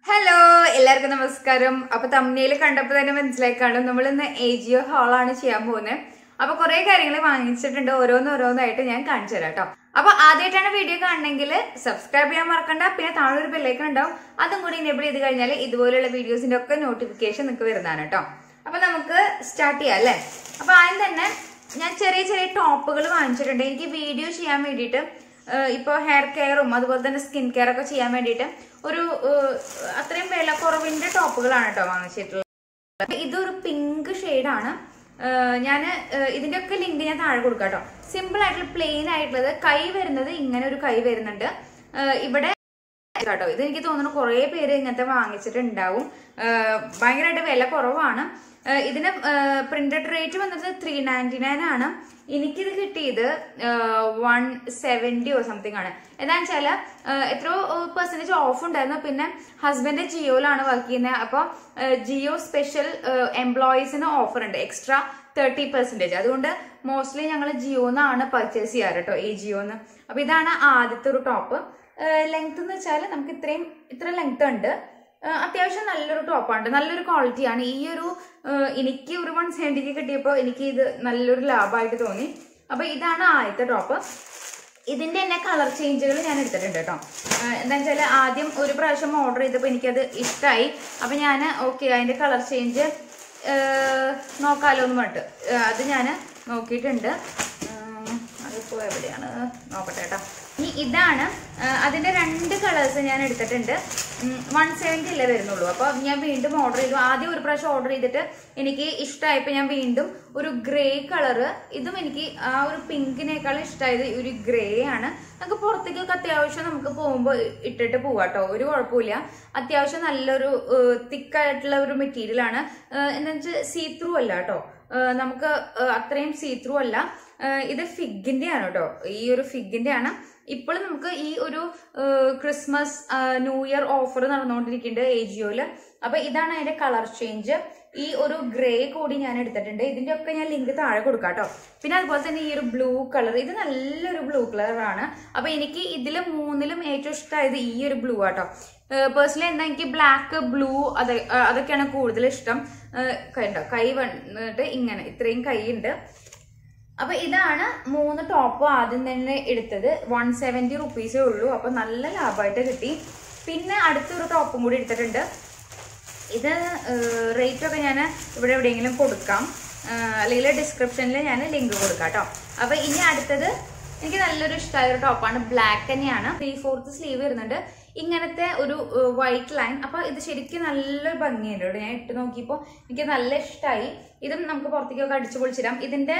hello എല്ലാവർക്കും നമസ്കാരം അപ്പൊ തമ്മിൽ കണ്ടപ്പോൾ തന്നെ മനസ്സിലായി കാണും നമ്മൾ ഇന്ന് എ ജിയോ ഹാളാണ് ചെയ്യാൻ പോകുന്നത് അപ്പൊ കുറെ കാര്യങ്ങൾ വാങ്ങിച്ചിട്ടുണ്ട് ഓരോന്ന് ഓരോന്നായിട്ട് ഞാൻ കാണിച്ചു തരാം കേട്ടോ അപ്പൊ ആദ്യമായിട്ടാണ് വീഡിയോ കാണണമെങ്കിൽ സബ്സ്ക്രൈബ് ചെയ്യാൻ മറക്കണ്ട പിന്നെ താഴെ ഒരു ബെല്ലൈക്കൺ ഉണ്ടാവും അതും കൂടി എനേബിൾ ചെയ്ത് കഴിഞ്ഞാൽ ഇതുപോലുള്ള വീഡിയോസിന്റെ ഒക്കെ നോട്ടിഫിക്കേഷൻ നിങ്ങൾക്ക് വരുന്നതാണ് കേട്ടോ അപ്പൊ നമുക്ക് സ്റ്റാർട്ട് ചെയ്യാം അല്ലേ അപ്പൊ ആദ്യം തന്നെ ഞാൻ ചെറിയ ചെറിയ ടോപ്പുകൾ വാങ്ങിച്ചിട്ടുണ്ട് എനിക്ക് വീഡിയോ ചെയ്യാൻ വേണ്ടിയിട്ട് ഇപ്പോൾ ഹെയർ കെയറും അതുപോലെ തന്നെ സ്കിൻ കെയർ ഒക്കെ ചെയ്യാൻ വേണ്ടിയിട്ട് ഒരു ഏഹ്, അത്രയും വില കുറവിന്റെ ടോപ്പുകളാണ് കേട്ടോ വാങ്ങിച്ചിട്ടുള്ളത് ഇതൊരു പിങ്ക് ഷെയ്ഡാണ് ഞാൻ ഇതിന്റെ ഒക്കെ ലിങ്ക് ഞാൻ താഴെ കൊടുക്കാം കേട്ടോ സിമ്പിൾ ആയിട്ടുള്ള പ്ലെയിൻ ആയിട്ടുള്ളത് കൈ വരുന്നത് ഇങ്ങനെ ഒരു കൈ വരുന്നുണ്ട് ഏഹ്, ഇവിടെ കേട്ടോ ഇത് എനിക്ക് തോന്നുന്നു കുറെ പേര് ഇങ്ങനത്തെ വാങ്ങിച്ചിട്ടുണ്ടാവും ഏഹ്, ഭയങ്കരമായിട്ട് വില കുറവാണ് ഏഹ്, ഇതിന് പ്രിന്റഡ് റേറ്റ് വന്നത് ത്രീ നയൻറ്റി നയൻ ആണ് എനിക്കിത് കിട്ടിയത് വൺ സെവൻറ്റിയോ സംതിങ് ആണ് എന്താണെന്ന് വെച്ചാൽ എത്രയോ പെർസെൻറ്റേജ് ഓഫ് ഉണ്ടായിരുന്നു പിന്നെ ഹസ്ബൻഡ് ജിയോയിലാണ് വർക്ക് ചെയ്യുന്നത് അപ്പോൾ ജിയോ സ്പെഷ്യൽ എംപ്ലോയീസിന് ഓഫർ ഉണ്ട് എക്സ്ട്രാ തേർട്ടി പെർസെൻറ്റേജ് അതുകൊണ്ട് മോസ്റ്റ്ലി ഞങ്ങൾ ജിയോന്നാണ് പർച്ചേസ് ചെയ്യാറ് കേട്ടോ ഈ ജിയോന്ന് അപ്പോൾ ഇതാണ് ആദ്യത്തെ ഒരു ടോപ്പ് ലെങ്ത് എന്ന് വെച്ചാൽ നമുക്ക് ഇത്രയും ഇത്ര ലെങ്ത് ഉണ്ട് ഏഹ് അത്യാവശ്യം നല്ലൊരു ടോപ്പാണ് നല്ലൊരു ക്വാളിറ്റിയാണ് ഈ ഒരു ഏഹ് എനിക്ക് ഒരു വൺ സെവൻറ്റിക്ക് കിട്ടിയപ്പോൾ എനിക്ക് ഇത് നല്ലൊരു ലാഭമായിട്ട് തോന്നി അപ്പോൾ ഇതാണ് ആദ്യത്തെ ടോപ്പ് ഇതിന്റെ തന്നെ കളർ ചേഞ്ചുകൾ ഞാൻ എടുത്തിട്ടുണ്ട് കേട്ടോ ഏഹ് എന്താന്ന് വെച്ചാൽ ആദ്യം ഒരു പ്രാവശ്യം ഓർഡർ ചെയ്തപ്പോൾ എനിക്കത് ഇഷ്ടമായി അപ്പം ഞാൻ ഓക്കെ അതിന്റെ കളർ ചേഞ്ച് നോക്കാലോ എന്ന് പറഞ്ഞിട്ട് ഏഹ് അത് ഞാൻ നോക്കിയിട്ടുണ്ട് ഉം, അതിപ്പോ എവിടെയാണ് നോക്കട്ടെ കേട്ടോ ഇനി ഇതാണ് ആ, അതിന്റെ രണ്ട് കളേഴ്സ് ഞാൻ എടുത്തിട്ടുണ്ട് വൺ സെവൻറ്റി അല്ലേ വരുന്നുള്ളൂ അപ്പൊ ഞാൻ വീണ്ടും ഓർഡർ ചെയ്തു ആദ്യം ഒരു പ്രാവശ്യം ഓർഡർ ചെയ്തിട്ട് എനിക്ക് ഇഷ്ടമായപ്പോൾ ഞാൻ വീണ്ടും ഒരു ഗ്രേ കളറ് ഇതും എനിക്ക് ആ ഒരു പിങ്കിനേക്കാളും ഇഷ്ടമായത് ഒരു ഗ്രേ ആണ് നമുക്ക് പുറത്തേക്കൊക്കെ അത്യാവശ്യം നമുക്ക് പോകുമ്പോൾ ഇട്ടിട്ട് പോവാട്ടോ ഒരു കുഴപ്പമില്ല അത്യാവശ്യം നല്ലൊരു തിക്കായിട്ടുള്ള ഒരു മെറ്റീരിയൽ ആണ് എന്താ വെച്ചാൽ സീ ത്രൂ അല്ല കേട്ടോ ഏഹ് നമുക്ക് ഏഹ് അത്രയും സീ ത്രൂ അല്ല ഏഹ് ഇത് ഫിഗിന്റെ ആണ് കേട്ടോ ഈ ഒരു ഫിഗിന്റെ ആണ് ഇപ്പോൾ നമുക്ക് ഈ ഒരു ഏഹ് ക്രിസ്മസ് ആഹ് ന്യൂ ഇയർ ഓഫർ നടന്നുകൊണ്ടിരിക്കുന്നുണ്ട് ഏജിയോയില് അപ്പൊ ഇതാണ് അതിന്റെ കളർ ചേഞ്ച് ഈ ഒരു ഗ്രേ കൂടി ഞാൻ എടുത്തിട്ടുണ്ട് ഇതിന്റെ ഒക്കെ ഞാൻ ലിങ്ക് താഴെ കൊടുക്കാം കേട്ടോ പിന്നെ അതുപോലെ തന്നെ ഈ ഒരു ബ്ലൂ കളർ ഇത് നല്ലൊരു ബ്ലൂ കളറാണ് അപ്പൊ എനിക്ക് ഇതിൽ മൂന്നിലും ഏറ്റവും ഇഷ്ടമായത് ഈ ഒരു ബ്ലൂ ആട്ടോ പേഴ്സണലി എന്താ എനിക്ക് ബ്ലാക്ക് ബ്ലൂ അത് ആ, അതൊക്കെയാണ് കൂടുതൽ ഇഷ്ടം ഏഹ് കണ്ടോ കൈ വന്നിട്ട് ഇങ്ങനെ ഇത്രയും കൈ ഉണ്ട് അപ്പൊ ഇതാണ് മൂന്ന് ടോപ്പ് ആദ്യം തന്നെ എടുത്തത് വൺ സെവൻറ്റി റുപ്പീസേ ഉള്ളൂ അപ്പൊ നല്ല ലാഭമായിട്ട് കിട്ടി പിന്നെ അടുത്തൊരു ടോപ്പും കൂടി എടുത്തിട്ടുണ്ട് ഇത് റേറ്റ് ഒക്കെ ഞാൻ ഇവിടെ എവിടെയെങ്കിലും കൊടുക്കാം ഏഹ് അല്ലെങ്കിൽ ഡിസ്ക്രിപ്ഷനിൽ ഞാൻ ലിങ്ക് കൊടുക്കാം കേട്ടോ അപ്പൊ ഇനി അടുത്തത് എനിക്ക് നല്ലൊരു ഇഷ്ടമായ ഒരു ടോപ്പാണ് ബ്ലാക്ക് തന്നെയാണ് ത്രീ ഫോർത്ത് സ്ലീവ് വരുന്നുണ്ട് ഇങ്ങനത്തെ ഒരു വൈറ്റ് ലൈൻ അപ്പൊ ഇത് ശരിക്കും നല്ലൊരു ഭംഗിയുണ്ട് കേട്ടോ ഞാൻ ഇട്ട് നോക്കിയപ്പോൾ എനിക്ക് നല്ല ഇഷ്ടമായി ഇതും നമുക്ക് പുറത്തേക്കൊക്കെ അടിച്ചു പൊളിച്ചിടാം ഇതിന്റെ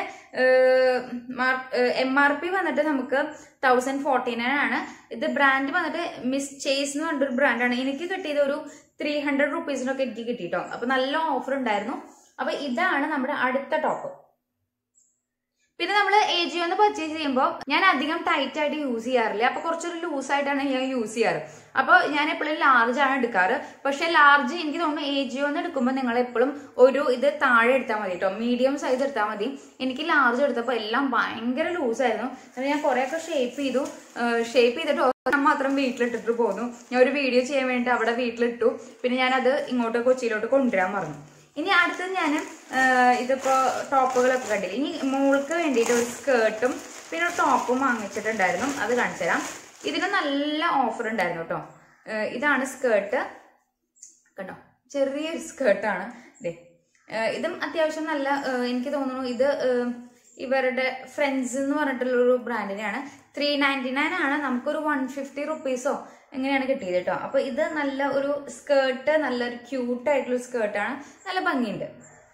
എം ആർ പി വന്നിട്ട് നമുക്ക് തൗസൻഡ് ഫോർട്ടി നയൻ ആണ് ഇത് ബ്രാൻഡ് വന്നിട്ട് മിസ് ചേസ് എന്ന് പറഞ്ഞൊരു ബ്രാൻഡാണ് എനിക്ക് കിട്ടിയത് ഒരു ത്രീ ഹൺഡ്രഡ് റുപ്പീസിനൊക്കെ എനിക്ക് കിട്ടിട്ടോ അപ്പൊ നല്ല ഓഫർ ഉണ്ടായിരുന്നു അപ്പൊ ഇതാണ് നമ്മുടെ അടുത്ത ടോപ്പ് പിന്നെ നമ്മൾ ഏജിയോന്ന് പർച്ചേസ് ചെയ്യുമ്പോൾ ഞാൻ അധികം ടൈറ്റ് ആയിട്ട് യൂസ് ചെയ്യാറില്ല അപ്പൊ കുറച്ചൊരു ലൂസ് ആയിട്ടാണ് ഞാൻ യൂസ് ചെയ്യാറ് അപ്പോൾ ഞാൻ എപ്പോഴും ലാർജ് ആണ് എടുക്കാറ് പക്ഷെ ലാർജ് എനിക്ക് തോന്നുന്നു ഏജിയോന്ന് എടുക്കുമ്പോൾ നിങ്ങൾ എപ്പോഴും ഒരു ഇത് താഴെ എടുത്താൽ മതി കേട്ടോ മീഡിയം സൈസ് എടുത്താൽ മതി എനിക്ക് ലാർജ് എടുത്തപ്പോൾ എല്ലാം ഭയങ്കര ലൂസ് ആയിരുന്നു എന്നിട്ട് ഞാൻ കുറേയൊക്കെ ഷേപ്പ് ചെയ്തു ഷേപ്പ് ചെയ്തിട്ട് ഞാൻ മാത്രം വീട്ടിലിട്ടിട്ട് പോന്നു ഞാൻ ഒരു വീഡിയോ ചെയ്യാൻ വേണ്ടി അവിടെ വീട്ടിലിട്ടു പിന്നെ ഞാനത് ഇങ്ങോട്ട് കൊച്ചിയിലോട്ട് കൊണ്ടുവരാൻ പറഞ്ഞു ഇനി അടുത്തത് ഞാൻ ഇതിപ്പോ ടോപ്പുകളൊക്കെ കണ്ടില്ല ഇനി മോൾക്ക് വേണ്ടിയിട്ട് ഒരു സ്കേർട്ടും പിന്നെ ഒരു ടോപ്പും വാങ്ങിച്ചിട്ടുണ്ടായിരുന്നു അത് കാണിച്ചു തരാം ഇതിന് നല്ല ഓഫർ ഉണ്ടായിരുന്നു കേട്ടോ ഏഹ് ഇതാണ് സ്കേർട്ട് കണ്ടോ ചെറിയൊരു സ്കേർട്ടാണ് ഇതേ ഏഹ് ഇതും അത്യാവശ്യം നല്ല ഏഹ് എനിക്ക് തോന്നുന്നു ഇത് ഏഹ് ഇവരുടെ ഫ്രണ്ട്സ് എന്ന് പറഞ്ഞിട്ടുള്ളൊരു ബ്രാൻഡിനെയാണ് ത്രീ നയൻറ്റി നയൻ ആണ് നമുക്കൊരു വൺ ഫിഫ്റ്റി റുപ്പീസോ എങ്ങനെയാണ് കിട്ടിയത് കേട്ടോ അപ്പൊ ഇത് നല്ല ഒരു സ്കേർട്ട് നല്ലൊരു ക്യൂട്ട് ആയിട്ടുള്ള സ്കേർട്ടാണ് നല്ല ഭംഗിയുണ്ട്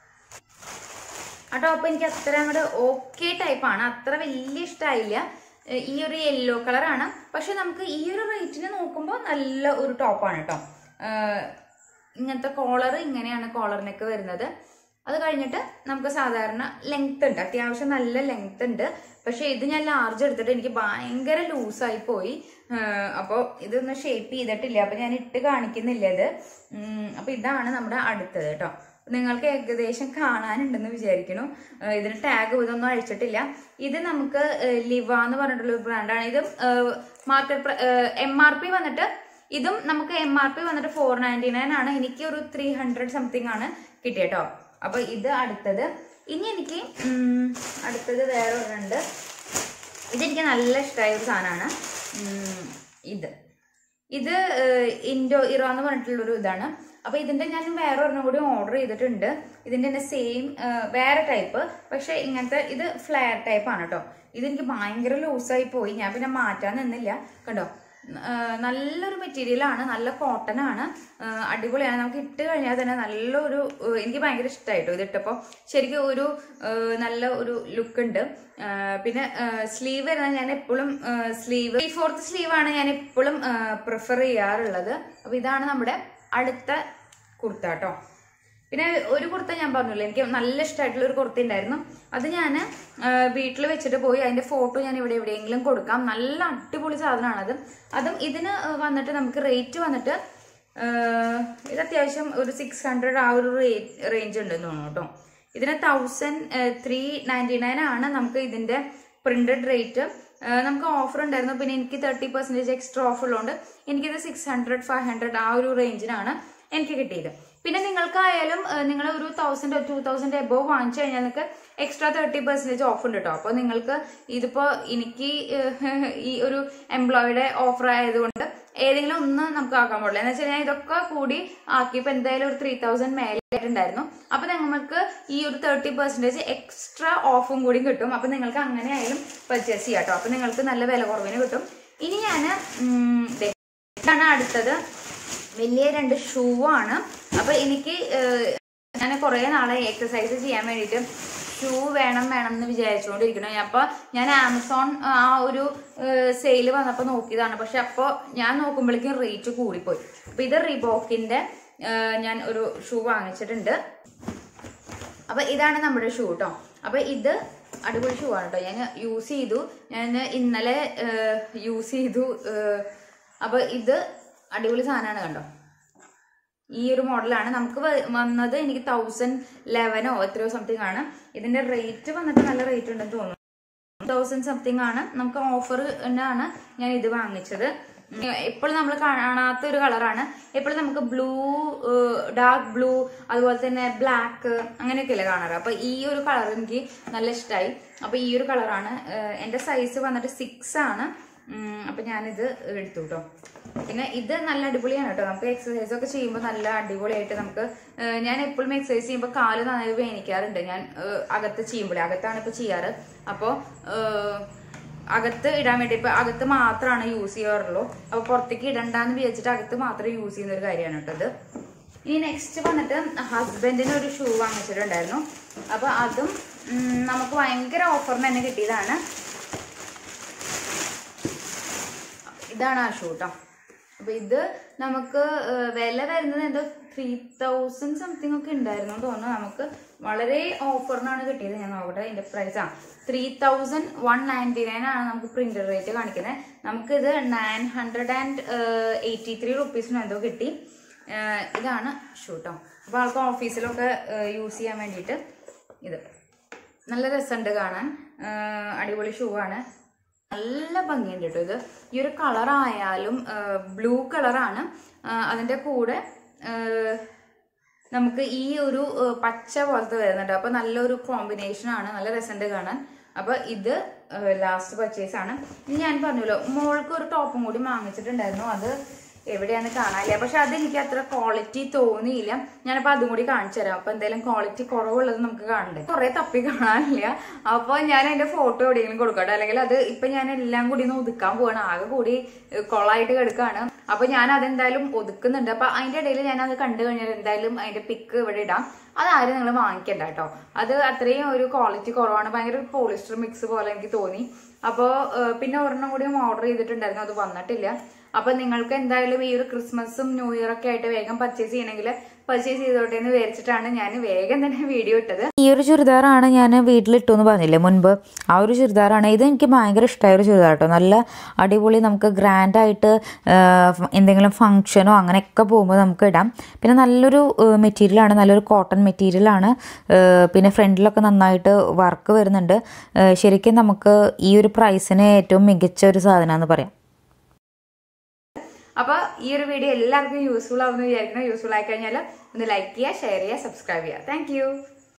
ആ ടോപ്പ് എനിക്ക് അത്ര അങ്ങോട്ട് ഓക്കെ ടൈപ്പാണ് അത്ര വലിയ ഇഷ്ടമായില്ല ഏഹ് ഈ ഒരു യെല്ലോ കളറാണ് പക്ഷെ നമുക്ക് ഈ ഒരു റേറ്റിന് നോക്കുമ്പോൾ നല്ല ഒരു ടോപ്പാണ് കേട്ടോ ഏഹ് ഇങ്ങനത്തെ കോളർ ഇങ്ങനെയാണ് കോളറിനൊക്കെ വരുന്നത് അത് കഴിഞ്ഞിട്ട് നമുക്ക് സാധാരണ ലെങ്ത് ഉണ്ട് അത്യാവശ്യം നല്ല ലെങ്ത് ഉണ്ട് പക്ഷെ ഇത് ഞാൻ ലാർജ് എടുത്തിട്ട് എനിക്ക് ഭയങ്കര ലൂസായി പോയി അപ്പോൾ ഇതൊന്നും ഷേപ്പ് ചെയ്തിട്ടില്ല അപ്പോൾ ഞാൻ ഇട്ട് കാണിക്കുന്നില്ല ഇത് അപ്പോൾ ഇതാണ് നമ്മുടെ അടുത്തത് കേട്ടോ നിങ്ങൾക്ക് ഏകദേശം കാണാനുണ്ടെന്ന് വിചാരിക്കുന്നു ഏഹ് ഇതിന് ടാഗ് ഇതൊന്നും അഴിച്ചിട്ടില്ല ഇത് നമുക്ക് ഏഹ് ലിവ എന്ന് പറഞ്ഞിട്ടുള്ള ഒരു ബ്രാൻഡാണ് ഇത് മാർക്കറ്റ് എം ആർ പി വന്നിട്ട് ഇതും നമുക്ക് എം ആർ പി വന്നിട്ട് ഫോർ നയൻറ്റി നയൻ ആണ് എനിക്ക് ഒരു ത്രീ ഹൺഡ്രഡ് സംതിങ് ആണ് കിട്ടിയട്ടോ അപ്പൊ ഇത് അടുത്തത് ഇനി എനിക്ക് ഉം, അടുത്തത് വേറെ ഒരെണ്ണുണ്ട് ഇതെനിക്ക് നല്ല ഇഷ്ടമായ ഒരു സാധനമാണ് ഉം, ഇത് ഇത് ഏഹ്, ഇൻഡോ ഇറോ എന്ന് പറഞ്ഞിട്ടുള്ളൊരു ഇതാണ് അപ്പൊ ഇതിന്റെ ഞാൻ വേറെ ഒരെണ്ണം കൂടി ഓർഡർ ചെയ്തിട്ടുണ്ട് ഇതിന്റെ തന്നെ സെയിം വേറെ ടൈപ്പ് പക്ഷെ ഇങ്ങനത്തെ ഇത് ഫ്ലെയർ ടൈപ്പ് ആണ് കേട്ടോ ഇതെനിക്ക് ഭയങ്കര ലൂസായി പോയി ഞാൻ പിന്നെ മാറ്റാൻ നിന്നില്ല കണ്ടോ ആ, നല്ലൊരു മെറ്റീരിയൽ ആണ് നല്ല കോട്ടൺ ആണ് ആ, അടിപൊളിയാണ് നമുക്ക് ഇട്ട് കഴിഞ്ഞാൽ തന്നെ നല്ലൊരു ആ, എനിക്ക് ഭയങ്കര ഇഷ്ടമായിട്ടോ ഇത് ഇട്ടപ്പോൾ ശരിക്കും ഒരു ആ, നല്ല ഒരു ലുക്ക് ഉണ്ട് ആ, പിന്നെ സ്ലീവ് വരുന്നത് ഞാൻ എപ്പോഴും സ്ലീവ് ത്രീ ഫോർത്ത് സ്ലീവ് ആണ് ഞാൻ എപ്പോഴും പ്രിഫർ ചെയ്യാറുള്ളത് അപ്പൊ ഇതാണ് നമ്മുടെ അടുത്ത കുർത്ത കേട്ടോ പിന്നെ ഒരു കുർത്ത ഞാൻ പറഞ്ഞില്ല എനിക്ക് നല്ല ഇഷ്ടമായിട്ടുള്ള ഒരു കുർത്ത ഉണ്ടായിരുന്നു അത് ഞാൻ വീട്ടിൽ വെച്ചിട്ട് പോയി അതിന്റെ ഫോട്ടോ ഞാൻ ഇവിടെ എവിടെയെങ്കിലും കൊടുക്കാം നല്ല അടിപൊളി സാധനമാണ് അത് അതും ഇതിന് വന്നിട്ട് നമുക്ക് റേറ്റ് വന്നിട്ട് ആഹ് ഇത് അത്യാവശ്യം ഒരു സിക്സ് ഹൺഡ്രഡ് ആ ഒരു റേഞ്ച് ഉണ്ടെന്ന് തോന്നുന്നു കേട്ടോ ഇതിന് തൗസൻഡ് ത്രീ നയൻറ്റി നയൻ ആണ് നമുക്ക് ഇതിന്റെ പ്രിന്റഡ് റേറ്റ് നമുക്ക് ഓഫർ ഉണ്ടായിരുന്നു പിന്നെ എനിക്ക് തേർട്ടി പെർസെൻറ്റേജ് എക്സ്ട്രാ ഓഫർ ഉള്ളതുകൊണ്ട് എനിക്കിത് സിക്സ് ഹൺഡ്രഡ് ഫൈവ് ഹൺഡ്രഡ് ആ ഒരു റേഞ്ചിനാണ് എനിക്ക് കിട്ടിയത് പിന്നെ നിങ്ങൾക്കായാലും നിങ്ങൾ ഒരു തൗസൻഡ് ടു തൗസൻഡ് എബോവ് വാങ്ങിച്ചു കഴിഞ്ഞാൽ നിങ്ങൾക്ക് എക്സ്ട്രാ തേർട്ടി പെർസെൻറ്റേജ് ഓഫ് ഉണ്ട് കേട്ടോ അപ്പോൾ നിങ്ങൾക്ക് ഇതിപ്പോ എനിക്ക് ഏഹ്, ഈ ഒരു എംപ്ലോയിയുടെ ഓഫർ ആയതുകൊണ്ട് ഏതെങ്കിലും ഒന്ന് നമുക്ക് ആക്കാൻ പാടില്ല എന്ന് വെച്ചാൽ ഞാൻ ഇതൊക്കെ കൂടി ആക്കിയപ്പോൾ എന്തായാലും ഒരു ത്രീ തൗസൻഡ് മേലായിട്ടുണ്ടായിരുന്നു അപ്പൊ നമുക്ക് ഈ ഒരു തേർട്ടി പെർസെൻറ്റേജ് എക്സ്ട്രാ ഓഫും കൂടി കിട്ടും അപ്പൊ നിങ്ങൾക്ക് അങ്ങനെ ആയാലും പർച്ചേസ് ചെയ്യാം കേട്ടോ അപ്പൊ നിങ്ങൾക്ക് നല്ല വില കുറവിന് കിട്ടും ഇനി ഞാൻ ഇതാണ് അടുത്തത് വലിയ രണ്ട് ഷൂ ആണ് അപ്പൊ എനിക്ക് ഞാൻ കുറേ നാളെ എക്സസൈസ് ചെയ്യാൻ വേണ്ടിയിട്ട് ഷൂ വേണം വേണം എന്ന് വിചാരിച്ചുകൊണ്ടിരിക്കണം അപ്പൊ ഞാൻ ആമസോൺ ആ ഒരു സെയിൽ വന്നപ്പോൾ നോക്കിയതാണ് പക്ഷെ അപ്പോൾ ഞാൻ നോക്കുമ്പോഴേക്കും റേറ്റ് കൂടിപ്പോയി അപ്പൊ ഇത് റിബോക്കിന്റെ ഞാൻ ഒരു ഷൂ വാങ്ങിച്ചിട്ടുണ്ട് അപ്പൊ ഇതാണ് നമ്മുടെ ഷൂ കേട്ടോ അപ്പൊ ഇത് അടിപൊളി ഷൂ ആണ് കേട്ടോ ഞാൻ യൂസ് ചെയ്തു ഞാൻ ഇന്നലെ യൂസ് ചെയ്തു ഏഹ്, അപ്പൊ ഇത് അടിപൊളി സാധനമാണ് കണ്ടോ ഈ ഒരു മോഡലാണ് നമുക്ക് വ- വന്നത് എനിക്ക് തൗസൻഡ് ലെവനോ എത്രയോ സംതിങ് ആണ് ഇതിന്റെ റേറ്റ് വന്നിട്ട് നല്ല റേറ്റ് ഉണ്ടെന്ന് തോന്നുന്നു തൗസൻഡ് സംതിങ് ആണ് നമുക്ക് ഓഫർ ആണ് ഞാൻ ഇത് വാങ്ങിച്ചത് എപ്പോഴും നമ്മൾ കാണാത്ത ഒരു കളറാണ് എപ്പോഴും നമുക്ക് ബ്ലൂ ഡാർക്ക് ബ്ലൂ അതുപോലെ തന്നെ ബ്ലാക്ക് അങ്ങനെയൊക്കെയല്ലേ കാണാറ് അപ്പൊ ഈ ഒരു കളർ എനിക്ക് നല്ല ഇഷ്ടമായി അപ്പൊ ഈ ഒരു കളറാണ് എന്റെ സൈസ് വന്നിട്ട് സിക്സ് ആണ് ഉം, അപ്പൊ ഞാനിത് എടുത്തു കേട്ടോ പിന്നെ ഇത് നല്ല അടിപൊളിയാണ് കേട്ടോ നമുക്ക് എക്സസൈസ് ഒക്കെ ചെയ്യുമ്പോൾ നല്ല അടിപൊളിയായിട്ട് നമുക്ക് ഏഹ്, ഞാൻ എപ്പോഴും എക്സസൈസ് ചെയ്യുമ്പോൾ കാല് നന്നായി വേനിക്കാറുണ്ട് ഞാൻ ഏഹ്, അകത്ത് ചെയ്യുമ്പോഴേ അകത്താണ് ഇപ്പൊ ചെയ്യാറ് അപ്പോൾ അകത്ത് ഇടാൻ വേണ്ടി ഇപ്പൊ അകത്ത് മാത്രമാണ് യൂസ് ചെയ്യാറുള്ളൂ അപ്പൊ പുറത്തേക്ക് ഇടണ്ടെന്ന് വിചാരിച്ചിട്ട് അകത്ത് മാത്രം യൂസ് ചെയ്യുന്ന ഒരു കാര്യമാണ് കേട്ടോ ഇത് ഇനി നെക്സ്റ്റ് വന്നിട്ട് ഹസ്ബൻഡിന് ഒരു ഷൂ വാങ്ങിച്ചിട്ടുണ്ടായിരുന്നു അപ്പൊ അതും ഉം, നമുക്ക് ഭയങ്കര ഓഫറിന് തന്നെ കിട്ടിയതാണ് ഇതാണ് ആ ഷൂ കേട്ടോ അപ്പൊ ഇത് നമുക്ക് ഏഹ്, വില വരുന്നത് എന്തോ ത്രീ തൗസൻഡ് സംതിങ് ഒക്കെ ഉണ്ടായിരുന്നു എന്ന് തോന്നുന്നു നമുക്ക് വളരെ ഓഫറിനാണ് കിട്ടിയത് ഞാൻ നോക്കട്ടെ ഇതിന്റെ പ്രൈസ് ആ three thousand one ninety nine ആണ് നമുക്ക് പ്രിന്റർ റേറ്റ് കാണിക്കുന്നത് നമുക്ക് ഇത് nine hundred and eighty three റുപ്പീസിന് എന്തോ കിട്ടി ഏഹ്, ഇതാണ് ഷൂ കേട്ടോ അപ്പൊ ആൾക്ക് ഓഫീസിലൊക്കെ യൂസ് ചെയ്യാൻ വേണ്ടിയിട്ട് ഇത് നല്ല രസമുണ്ട് കാണാൻ ആഹ് അടിപൊളി ഷൂ ആണ് നല്ല ഭംഗിയുണ്ട് കേട്ടോ ഇത് ഈ ഒരു കളർ ആയാലും ബ്ലൂ കളറാണ് അതിന്റെ കൂടെ ആഹ് നമുക്ക് ഈ ഒരു ആഹ് പച്ച പോലത്തെ വരുന്നുണ്ട് അപ്പൊ നല്ലൊരു കോമ്പിനേഷൻ ആണ് നല്ല രസമുണ്ട് കാണാൻ അപ്പൊ ഇത് ലാസ്റ്റ് പർച്ചേസ് ആണ് ഇനി ഞാൻ പറഞ്ഞല്ലോ മോൾക്ക് ഒരു ടോപ്പും കൂടി വാങ്ങിച്ചിട്ടുണ്ടായിരുന്നു അത് എവിടെയാന്ന് കാണാനില്ല പക്ഷെ അതെനിക്ക് അത്ര ക്വാളിറ്റി തോന്നിയില്ല ഞാനപ്പോ അതും കൂടി കാണിച്ചു തരാം അപ്പൊ എന്തായാലും ക്വാളിറ്റി കുറവുള്ളത് നമുക്ക് കാണണ്ടേ കുറെ തപ്പി കാണാനില്ല അപ്പൊ ഞാൻ അതിന്റെ ഫോട്ടോ എവിടെയെങ്കിലും കൊടുക്കട്ടെ അല്ലെങ്കിൽ അത് ഇപ്പൊ ഞാൻ എല്ലാം കൂടി ഒന്ന് ഒതുക്കാൻ പോവാണ് ആകെ കൂടി ഏഹ്, കൊളായിട്ട് കിടക്കാണ് അപ്പൊ ഞാൻ അതെന്തായാലും ഒതുക്കുന്നുണ്ട് അപ്പൊ അതിന്റെ ഇടയിൽ ഞാൻ അത് കണ്ടു കഴിഞ്ഞാൽ എന്തായാലും അതിന്റെ പിക്ക് ഇവിടെ ഇടാം അതാരും നിങ്ങൾ വാങ്ങിക്കണ്ട കേട്ടോ അത് അത്രയും ഒരു ക്വാളിറ്റി കുറവാണ് ഭയങ്കര പോളിസ്റ്റർ മിക്സ് പോലെ എനിക്ക് തോന്നി അപ്പോൾ പിന്നെ ഒരെണ്ണം കൂടി ഓർഡർ ചെയ്തിട്ടുണ്ടായിരുന്നു അത് വന്നിട്ടില്ല അപ്പൊ നിങ്ങൾക്ക് എന്തായാലും ഈ ഒരു ക്രിസ്മസും ന്യൂ ഇയർ ഒക്കെ ആയിട്ട് വേഗം പർച്ചേസ് ചെയ്യണമെങ്കിൽ പർച്ചേസ് ചെയ്തോട്ടെ എന്ന് വിചാരിച്ചിട്ടാണ് ഞാൻ വേഗം തന്നെ വീഡിയോ ഇട്ടത് ഈ ഒരു ചുരിദാറാണ് ഞാൻ വീട്ടിലിട്ടു എന്ന് പറഞ്ഞില്ലേ മുൻപ് ആ ഒരു ചുരിദാറാണ് ഇത് എനിക്ക് ഭയങ്കര ഇഷ്ടമായ ഒരു ചുരിദാർ കേട്ടോ നല്ല അടിപൊളി നമുക്ക് ഗ്രാൻഡായിട്ട് എന്തെങ്കിലും ഫംഗ്ഷനോ അങ്ങനെയൊക്കെ പോകുമ്പോൾ നമുക്ക് ഇടാം പിന്നെ നല്ലൊരു മെറ്റീരിയലാണ് നല്ലൊരു കോട്ടൺ മെറ്റീരിയലാണ് പിന്നെ ഫ്രണ്ടിലൊക്കെ നന്നായിട്ട് വർക്ക് വരുന്നുണ്ട് ഏഹ് ശരിക്കും നമുക്ക് ഈ ഒരു പ്രൈസിന് ഏറ്റവും മികച്ച ഒരു സാധനമാണെന്ന് പറയാം അപ്പോൾ ഈ ഒരു വീഡിയോ എല്ലാവർക്കും യൂസ്ഫുൾ ആവുമെന്ന് വിചാരിക്കുന്നു യൂസ്ഫുൾ ആയി കഴിഞ്ഞാൽ ഒന്ന് ലൈക്ക് ചെയ്യുക ഷെയർ ചെയ്യുക സബ്സ്ക്രൈബ് ചെയ്യുക താങ്ക്